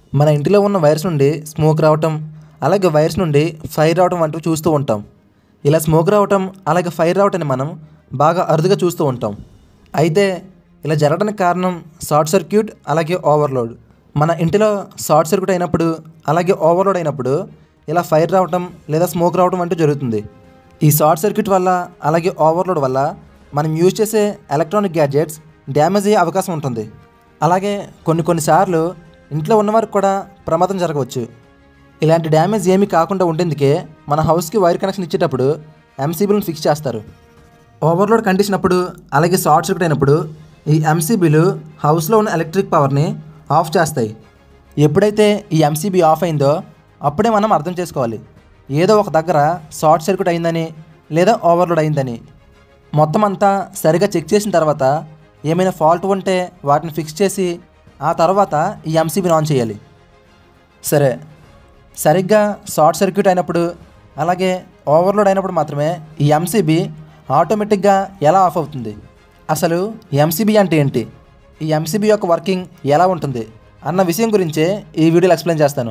మన ఇంటిలో ఉన్న వైర్స్ నుండి స్మోక్ రావటం అలాగే వైర్స్ నుండి ఫైర్ రావటం వంటివి చూస్తూ ఉంటాం ఇలా స్మోక్ రావటం అలాగే ఫైర్ రావటాన్ని మనం బాగా అరుదుగా చూస్తూ ఉంటాం అయితే ఇలా జరగడానికి కారణం షార్ట్ సర్క్యూట్ అలాగే ఓవర్లోడ్ మన ఇంటిలో షార్ట్ సర్క్యూట్ అయినప్పుడు అలాగే ఓవర్లోడ్ అయినప్పుడు ఇలా ఫైర్ రావటం లేదా స్మోక్ రావటం అంటూ జరుగుతుంది ఈ షార్ట్ సర్క్యూట్ వల్ల అలాగే ఓవర్లోడ్ వల్ల మనం యూజ్ చేసే ఎలక్ట్రానిక్ గ్యాడ్జెట్స్ డ్యామేజ్ అయ్యే అవకాశం ఉంటుంది అలాగే కొన్ని కొన్నిసార్లు ఇంట్లో ఉన్నవారికి కూడా ప్రమాదం జరగవచ్చు ఇలాంటి డ్యామేజ్ ఏమీ కాకుండా ఉండేందుకే మన హౌస్కి వైర్ కనెక్షన్ ఇచ్చేటప్పుడు ఎంసీబీలను ఫిక్స్ చేస్తారు ఓవర్లోడ్ కండిషన్ అప్పుడు అలాగే షార్ట్ సర్క్యూట్ అయినప్పుడు ఈ ఎంసీబీలు హౌస్లో ఉన్న ఎలక్ట్రిక్ పవర్ని ఆఫ్ చేస్తాయి ఎప్పుడైతే ఈ ఎంసీబీ ఆఫ్ అయిందో అప్పుడే మనం అర్థం చేసుకోవాలి ఏదో ఒక దగ్గర షార్ట్ సర్క్యూట్ అయిందని లేదా ఓవర్లోడ్ అయిందని మొత్తం అంతా సరిగా చెక్ చేసిన తర్వాత ఏమైనా ఫాల్ట్ ఉంటే వాటిని ఫిక్స్ చేసి ఆ తర్వాత ఈ ఎంసీబీని ఆన్ చేయాలి సరే సరిగ్గా షార్ట్ సర్క్యూట్ అయినప్పుడు అలాగే ఓవర్లోడ్ అయినప్పుడు మాత్రమే ఈ ఎంసీబీ ఆటోమేటిక్గా ఎలా ఆఫ్ అవుతుంది అసలు ఎంసీబీ అంటే ఏంటి ఈ ఎంసీబీ యొక్క వర్కింగ్ ఎలా ఉంటుంది అన్న విషయం గురించే ఈ వీడియోలో ఎక్స్ప్లెయిన్ చేస్తాను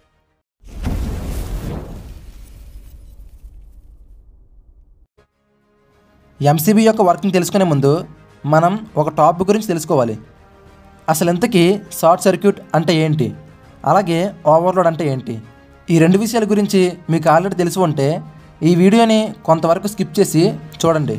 ఎంసీబీ యొక్క వర్కింగ్ తెలుసుకునే ముందు మనం ఒక టాపిక్ గురించి తెలుసుకోవాలి అసలు ఇంతకీ షార్ట్ సర్క్యూట్ అంటే ఏంటి అలాగే ఓవర్లోడ్ అంటే ఏంటి ఈ రెండు విషయాల గురించి మీకు ఆల్రెడీ తెలిసి ఉంటే ఈ వీడియోని కొంతవరకు స్కిప్ చేసి చూడండి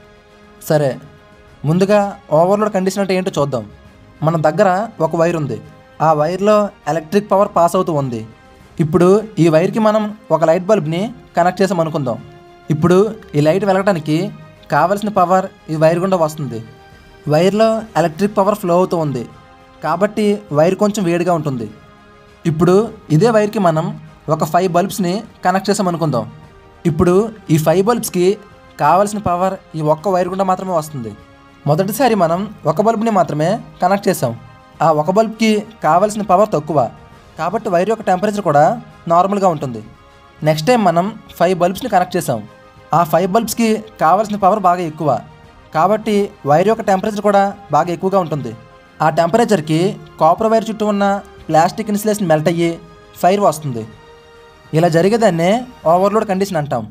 సరే ముందుగా ఓవర్లోడ్ కండిషన్ అంటే ఏంటో చూద్దాం మన దగ్గర ఒక వైర్ ఉంది ఆ వైర్లో ఎలక్ట్రిక్ పవర్ పాస్ అవుతూ ఉంది ఇప్పుడు ఈ వైర్కి మనం ఒక లైట్ బల్బ్ని కనెక్ట్ చేసాం అనుకుందాం ఇప్పుడు ఈ లైట్ వెలగడానికి కావలసిన పవర్ ఈ వైర్ గుండా వస్తుంది వైర్లో ఎలక్ట్రిక్ పవర్ ఫ్లో అవుతూ ఉంది కాబట్టి వైర్ కొంచెం వేడిగా ఉంటుంది ఇప్పుడు ఇదే వైర్కి మనం ఒక ఫైవ్ బల్బ్స్ని కనెక్ట్ చేసాం అనుకుందాం ఇప్పుడు ఈ ఫైవ్ బల్బ్స్కి కావాల్సిన పవర్ ఈ ఒక్క వైర్ గుండా మాత్రమే వస్తుంది మొదటిసారి మనం ఒక బల్బ్ని మాత్రమే కనెక్ట్ చేసాం ఆ ఒక బల్బ్కి కావాల్సిన పవర్ తక్కువ కాబట్టి వైర్ యొక్క టెంపరేచర్ కూడా నార్మల్గా ఉంటుంది నెక్స్ట్ టైం మనం ఫైవ్ బల్బ్స్ని కనెక్ట్ చేసాం ఆ ఫైవ్ బల్బ్స్కి కావాల్సిన పవర్ బాగా ఎక్కువ కాబట్టి వైర్ యొక్క టెంపరేచర్ కూడా బాగా ఎక్కువగా ఉంటుంది ఆ టెంపరేచర్కి కాపర్ వైర్ చుట్టూ ఉన్న ప్లాస్టిక్ ఇన్సులేషన్ మెల్ట్ అయ్యి ఫైర్ వస్తుంది ఇలా జరిగేదాన్నే ఓవర్లోడ్ కండిషన్ అంటాం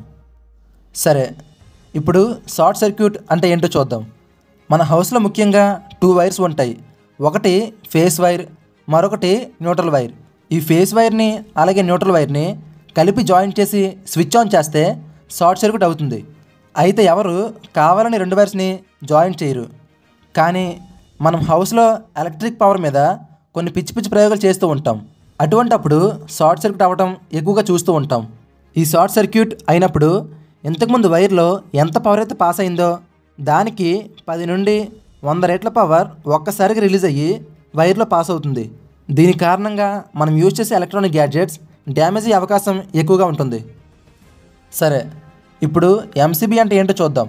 సరే ఇప్పుడు షార్ట్ సర్క్యూట్ అంటే ఏంటో చూద్దాం మన హౌస్లో ముఖ్యంగా టూ వైర్స్ ఉంటాయి ఒకటి ఫేస్ వైర్ మరొకటి న్యూట్రల్ వైర్ ఈ ఫేస్ వైర్ని అలాగే న్యూట్రల్ వైర్ని కలిపి జాయిన్ చేసి స్విచ్ ఆన్ చేస్తే షార్ట్ సర్క్యూట్ అవుతుంది అయితే ఎవరు కావాలని రెండు వైర్స్ని జాయిన్ చేయరు కానీ మనం హౌస్లో ఎలక్ట్రిక్ పవర్ మీద కొన్ని పిచ్చి పిచ్చి ప్రయోగాలు చేస్తూ ఉంటాం అటువంటప్పుడు షార్ట్ సర్క్యూట్ అవ్వటం ఎక్కువగా చూస్తూ ఉంటాం ఈ షార్ట్ సర్క్యూట్ అయినప్పుడు ఇంతకుముందు వైర్లో ఎంత పవర్ అయితే పాస్ అయిందో దానికి పది నుండి వంద రేట్ల పవర్ ఒక్కసారిగా రిలీజ్ అయ్యి వైర్లో పాస్ అవుతుంది దీని కారణంగా మనం యూజ్ చేసే ఎలక్ట్రానిక్ గ్యాడ్జెట్స్ డ్యామేజ్ అయ్యే అవకాశం ఎక్కువగా ఉంటుంది సరే ఇప్పుడు ఎంసీబీ అంటే ఏంటో చూద్దాం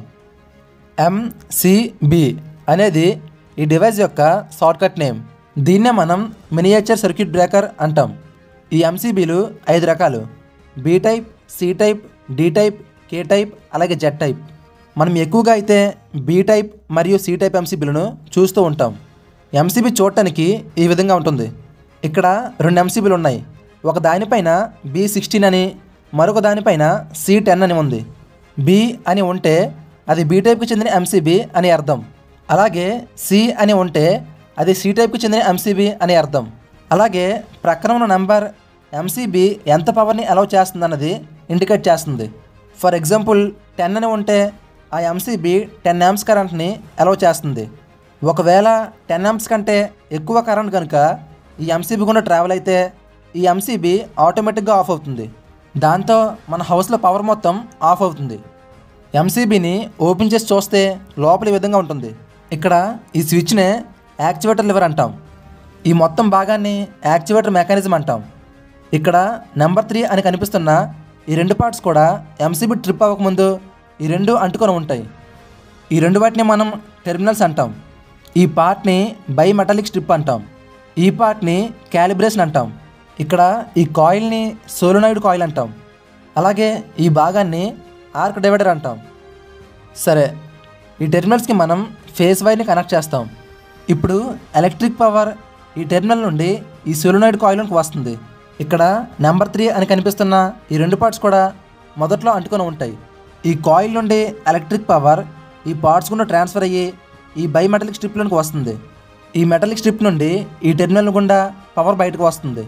ఎంసీబీ అనేది ఈ డివైస్ యొక్క షార్ట్కట్ నేమ్ దీన్నే మనం మినియేచర్ సర్క్యూట్ బ్రేకర్ అంటాం ఈ ఎంసీబీలు ఐదు రకాలు B type C type D type K type అలాగే జెడ్ టైప్ మనం ఎక్కువగా అయితే బి టైప్ మరియు సి టైప్ ఎంసీబీలను చూస్తూ ఉంటాం ఎంసీబీ చూడటానికి ఈ విధంగా ఉంటుంది ఇక్కడ రెండు ఎంసీబీలు ఉన్నాయి ఒక దానిపైన బి సిక్స్టీన్ అని మరొక దానిపైన సి టెన్ అని ఉంది బి అని ఉంటే అది బి టైప్కి చెందిన ఎంసీబీ అని అర్థం అలాగే సి అని ఉంటే అది సి టైప్కి చెందిన ఎంసీబీ అని అర్థం అలాగే ప్రక్కన ఉన్న నెంబర్ ఎంసీబీ ఎంత పవర్ని అలౌ చేస్తుందన్నది ఇండికేట్ చేస్తుంది ఫర్ ఎగ్జాంపుల్ టెన్ అని ఉంటే ఆ ఎంసీబీ టెన్ యామ్స్ కరెంట్ని అలౌ చేస్తుంది ఒకవేళ టెన్ యామ్స్ కంటే ఎక్కువ కరెంట్ కనుక ఈ ఎంసీబీ గుండా ట్రావెల్ అయితే ఈ ఎంసీబీ ఆటోమేటిక్గా ఆఫ్ అవుతుంది దాంతో మన హౌస్లో పవర్ మొత్తం ఆఫ్ అవుతుంది ఎంసీబీని ఓపెన్ చేసి చూస్తే లోపల ఈ విధంగా ఉంటుంది ఇక్కడ ఈ స్విచ్నే యాక్టివేటర్ లివర్ అంటాం ఈ మొత్తం భాగాన్ని యాక్టివేటర్ మెకానిజం అంటాం ఇక్కడ నెంబర్ త్రీ అని కనిపిస్తున్న ఈ రెండు పార్ట్స్ కూడా ఎంసీబీ ట్రిప్ అవ్వకముందు ఈ రెండు అంటుకొని ఉంటాయి ఈ రెండు వాటిని మనం టెర్మినల్స్ అంటాం ఈ పార్ట్ని బై మెటాలిక్ స్ట్రిప్ అంటాం ఈ పార్ట్ని క్యాలిబ్రేషన్ అంటాం ఇక్కడ ఈ కాయిల్ని సోలోనాయిడ్ కాయిల్ అంటాం అలాగే ఈ భాగాన్ని ఆర్క్ డివైడర్ అంటాం సరే ఈ టెర్మినల్స్కి మనం ఫేస్ వైర్ని కనెక్ట్ చేస్తాం ఇప్పుడు ఎలక్ట్రిక్ పవర్ ఈ టెర్మినల్ నుండి ఈ సోలినాయిడ్ కాయిల్లోకి వస్తుంది ఇక్కడ నెంబర్ త్రీ అని కనిపిస్తున్న ఈ రెండు పార్ట్స్ కూడా మొదట్లో అంటుకొని ఉంటాయి ఈ కాయిల్ నుండి ఎలక్ట్రిక్ పవర్ ఈ పార్ట్స్ గుండా ట్రాన్స్ఫర్ అయ్యి ఈ బై మెటలిక్ స్ట్రిప్లోకి వస్తుంది ఈ మెటలిక్ స్ట్రిప్ నుండి ఈ టెర్మినల్ గుండా పవర్ బయటకు వస్తుంది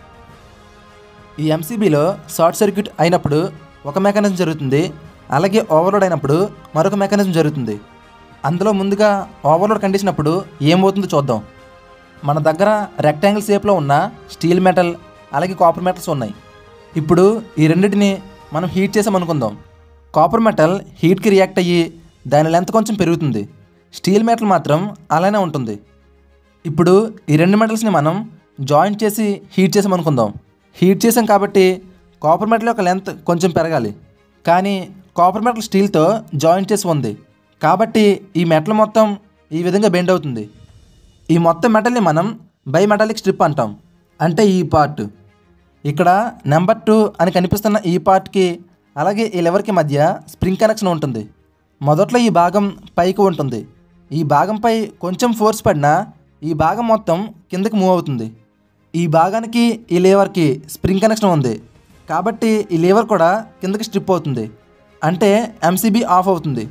ఈ ఎంసీబీలో షార్ట్ సర్క్యూట్ అయినప్పుడు ఒక మెకానిజం జరుగుతుంది అలాగే ఓవర్లోడ్ అయినప్పుడు మరొక మెకానిజం జరుగుతుంది అందులో ముందుగా ఓవర్లోడ్ కండిషన్ అప్పుడు ఏమవుతుందో చూద్దాం మన దగ్గర రెక్టాంగిల్ షేప్లో ఉన్న స్టీల్ మెటల్ అలాగే కాపర్ మెటల్స్ ఉన్నాయి ఇప్పుడు ఈ రెండింటిని మనం హీట్ చేసామనుకుందాం కాపర్ మెటల్ హీట్కి రియాక్ట్ అయ్యి దాని లెంత్ కొంచెం పెరుగుతుంది స్టీల్ మెటల్ మాత్రం అలానే ఉంటుంది ఇప్పుడు ఈ రెండు మెటల్స్ని మనం జాయింట్ చేసి హీట్ చేసామనుకుందాం హీట్ చేసాం కాబట్టి కాపర్ మెటల్ యొక్క లెంత్ కొంచెం పెరగాలి కానీ కాపర్ మెటల్ స్టీల్తో జాయింట్ చేసి ఉంది కాబట్టి ఈ మెటల్ మొత్తం ఈ విధంగా బెండ్ అవుతుంది ఈ మొత్తం మెటల్ని మనం బై మెటాలిక్ స్ట్రిప్ అంటాం అంటే ఈ పార్ట్ ఇక్కడ నెంబర్ టూ అని కనిపిస్తున్న ఈ పార్ట్కి అలాగే ఈ లెవర్కి మధ్య స్ప్రింగ్ కనెక్షన్ ఉంటుంది మొదట్లో ఈ భాగం పైకి ఉంటుంది ఈ భాగంపై కొంచెం ఫోర్స్ పడినా ఈ భాగం మొత్తం కిందకి మూవ్ అవుతుంది ఈ భాగానికి ఈ లేవర్కి స్ప్రింగ్ కనెక్షన్ ఉంది కాబట్టి ఈ లేవర్ కూడా కిందకి స్ట్రిప్ అవుతుంది అంటే ఎంసీబీ ఆఫ్ అవుతుంది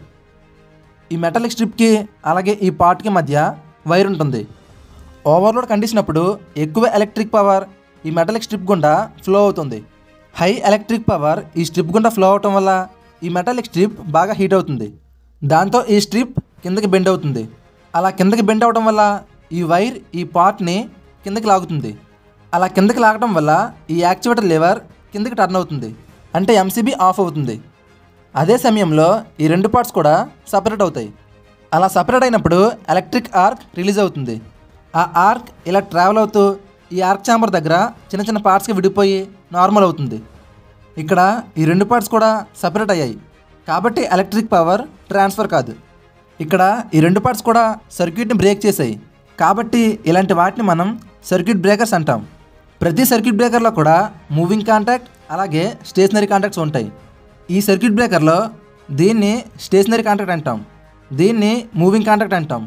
ఈ మెటాలిక్ స్ట్రిప్కి అలాగే ఈ పార్ట్కి మధ్య వైర్ ఉంటుంది ఓవర్లోడ్ కండిషన్ అప్పుడు ఎక్కువ ఎలక్ట్రిక్ పవర్ ఈ మెటాలిక్ స్ట్రిప్ గుండా ఫ్లో అవుతుంది హై ఎలక్ట్రిక్ పవర్ ఈ స్ట్రిప్ గుండా ఫ్లో అవటం వల్ల ఈ మెటాలిక్ స్ట్రిప్ బాగా హీట్ అవుతుంది దాంతో ఈ స్ట్రిప్ కిందకి బెండ్ అవుతుంది అలా కిందకి బెండ్ అవడం వల్ల ఈ వైర్ ఈ పార్ట్ని కిందకి లాగుతుంది అలా కిందకి లాగడం వల్ల ఈ యాక్చువేటర్ లివర్ కిందకి టర్న్ అవుతుంది అంటే ఎంసీబీ ఆఫ్ అవుతుంది అదే సమయంలో ఈ రెండు పార్ట్స్ కూడా సపరేట్ అవుతాయి అలా సపరేట్ అయినప్పుడు ఎలక్ట్రిక్ ఆర్క్ రిలీజ్ అవుతుంది ఆ ఆర్క్ ఇలా ట్రావెల్ అవుతూ ఈ ఆర్క్ ఛాంబర్ దగ్గర చిన్న చిన్న పార్ట్స్కి విడిపోయి నార్మల్ అవుతుంది ఇక్కడ ఈ రెండు పార్ట్స్ కూడా సపరేట్ అయ్యాయి కాబట్టి ఎలక్ట్రిక్ పవర్ ట్రాన్స్ఫర్ కాదు ఇక్కడ ఈ రెండు పార్ట్స్ కూడా సర్క్యూట్ని బ్రేక్ చేసాయి కాబట్టి ఇలాంటి వాటిని మనం సర్క్యూట్ బ్రేకర్స్ అంటాం ప్రతి సర్క్యూట్ బ్రేకర్లో కూడా మూవింగ్ కాంటాక్ట్ అలాగే స్టేషనరీ కాంటాక్ట్స్ ఉంటాయి ఈ సర్క్యూట్ బ్రేకర్లో దీన్ని స్టేషనరీ కాంటాక్ట్ అంటాం దీన్ని మూవింగ్ కాంటాక్ట్ అంటాం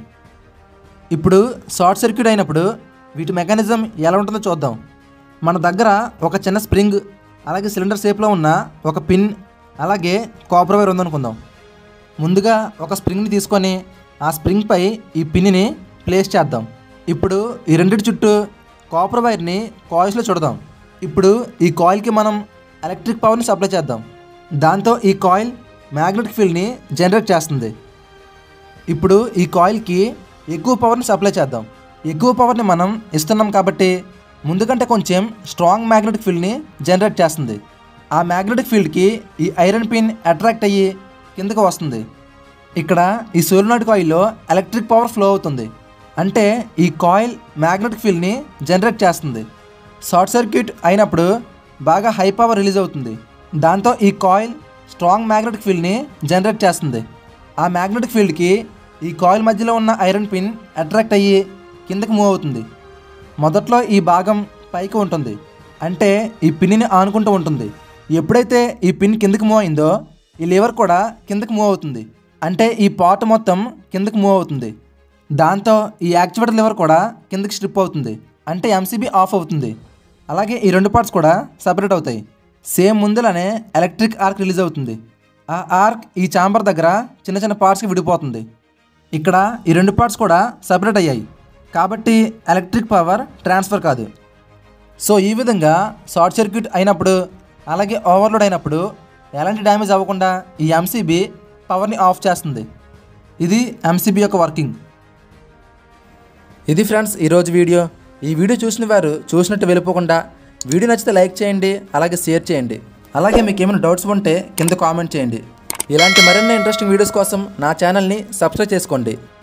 ఇప్పుడు షార్ట్ సర్క్యూట్ అయినప్పుడు వీటి మెకానిజం ఎలా ఉంటుందో చూద్దాం మన దగ్గర ఒక చిన్న స్ప్రింగ్ అలాగే సిలిండర్ షేప్లో ఉన్న ఒక పిన్ అలాగే కాపర్ వైర్ ఉందనుకుందాం ముందుగా ఒక స్ప్రింగ్ని తీసుకొని ఆ స్ప్రింగ్పై ఈ పిన్ని ప్లేస్ చేద్దాం ఇప్పుడు ఈ రెండిటి చుట్టూ కాపర్ వైర్ని కాయిల్స్లో చుడదాం ఇప్పుడు ఈ కాయిల్కి మనం ఎలక్ట్రిక్ పవర్ని సప్లై చేద్దాం దాంతో ఈ కాయిల్ మ్యాగ్నెటిక్ ఫీల్డ్ని జనరేట్ చేస్తుంది ఇప్పుడు ఈ కాయిల్కి ఎక్కువ పవర్ని సప్లై చేద్దాం ఎక్కువ పవర్ని మనం ఇస్తున్నాం కాబట్టి ముందు కంటే కొంచెం స్ట్రాంగ్ మ్యాగ్నెటిక్ ఫీల్డ్ని జనరేట్ చేస్తుంది ఆ మ్యాగ్నెటిక్ ఫీల్డ్కి ఈ ఐరన్ పిన్ అట్రాక్ట్ అయ్యి కిందకు వస్తుంది ఇక్కడ ఈ సోలినాయిడ్ కాయిల్లో ఎలక్ట్రిక్ పవర్ ఫ్లో అవుతుంది అంటే ఈ కాయిల్ మ్యాగ్నెటిక్ ఫీల్డ్ని జనరేట్ చేస్తుంది షార్ట్ సర్క్యూట్ అయినప్పుడు బాగా హై పవర్ రిలీజ్ అవుతుంది దాంతో ఈ కాయిల్ స్ట్రాంగ్ మ్యాగ్నెటిక్ ఫీల్డ్ని జనరేట్ చేస్తుంది ఆ మ్యాగ్నెటిక్ ఫీల్డ్కి ఈ కాయిల్ మధ్యలో ఉన్న ఐరన్ పిన్ అట్రాక్ట్ అయ్యి కిందకి మూవ్ అవుతుంది మొదట్లో ఈ భాగం పైకి ఉంటుంది అంటే ఈ పిన్ని ఆనుకుంటూ ఉంటుంది ఎప్పుడైతే ఈ పిన్ కిందకి మూవ్ అయిందో ఈ లివర్ కూడా కిందకి మూవ్ అవుతుంది అంటే ఈ పార్ట్ మొత్తం కిందకి మూవ్ అవుతుంది దాంతో ఈ యాక్చువేటర్ లివర్ కూడా కిందకి స్ట్రిప్ అవుతుంది అంటే ఎంసీబీ ఆఫ్ అవుతుంది అలాగే ఈ రెండు పార్ట్స్ కూడా సపరేట్ అవుతాయి సేమ్ ముందులానే ఎలక్ట్రిక్ ఆర్క్ రిలీజ్ అవుతుంది ఆ ఆర్క్ ఈ చాంబర్ దగ్గర చిన్న చిన్న పార్ట్స్కి విడిపోతుంది ఇక్కడ ఈ రెండు పార్ట్స్ కూడా సపరేట్ అయ్యాయి కాబట్టి ఎలక్ట్రిక్ పవర్ ట్రాన్స్ఫర్ కాదు సో ఈ విధంగా షార్ట్ సర్క్యూట్ అయినప్పుడు అలాగే ఓవర్లోడ్ అయినప్పుడు ఎలాంటి డ్యామేజ్ అవ్వకుండా ఈ ఎంసీబీ పవర్ని ఆఫ్ చేస్తుంది ఇది ఎంసీబీ యొక్క వర్కింగ్ ఇది ఫ్రెండ్స్ ఈరోజు వీడియో ఈ వీడియో చూసిన వారు చూసినట్టు వెళ్ళిపోకుండా వీడియో నచ్చితే లైక్ చేయండి అలాగే షేర్ చేయండి అలాగే మీకు ఏమైనా డౌట్స్ ఉంటే కింద కామెంట్ చేయండి ఇలాంటి మరిన్ని ఇంట్రెస్టింగ్ వీడియోస్ కోసం నా ఛానల్ని సబ్స్క్రైబ్ చేసుకోండి